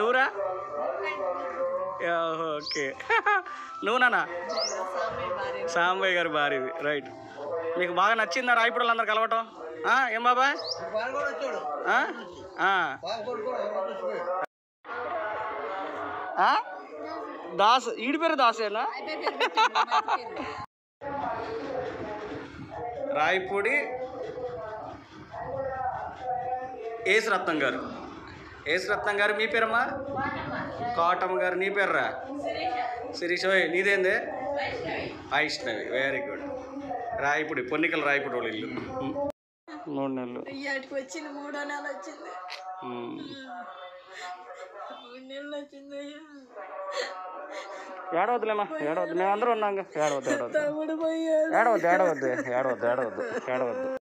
నువ్వురా yeah, okay నువ్వు నానా సాంబయ్య గారి భార్యవి రైట్ మీకు బాగా నచ్చిందా రాయపూడి అందరు కలవటం ఆ, ఏం బాబాయ్ ఆ? ఆ. ఆ? దాస్ ఈడి పేరు దాసేనా రాయపూడి ఏసు రత్నం గారు ఏసు రత్నం గారు మీ పేరమ్మా కాటమ్మ గారు నీ పేర్రా శిరీష్ ఓయ్ నీదేందే వైష్ణవి వెరీ గుడ్ రాయపూడి పొన్నికల రాయపూడి వాళ్ళ ఇల్లు మూడు నెలలు ఇయ్యాటికి వచ్చింది మూడో నెల వచ్చింది ఉమ్. మూడు నెలలు వచ్చింది అయ్యా ఏడవద్దులేమ్మా ఏడవద్దు మేము అందరూ ఉన్నాం ఏడవద్దు ఏడవద్దు తమ్ముడు పోయాడు ఏడవద్దు ఏడవద్దు ఏడవద్దు ఏడవద్దు ఏడవద్దు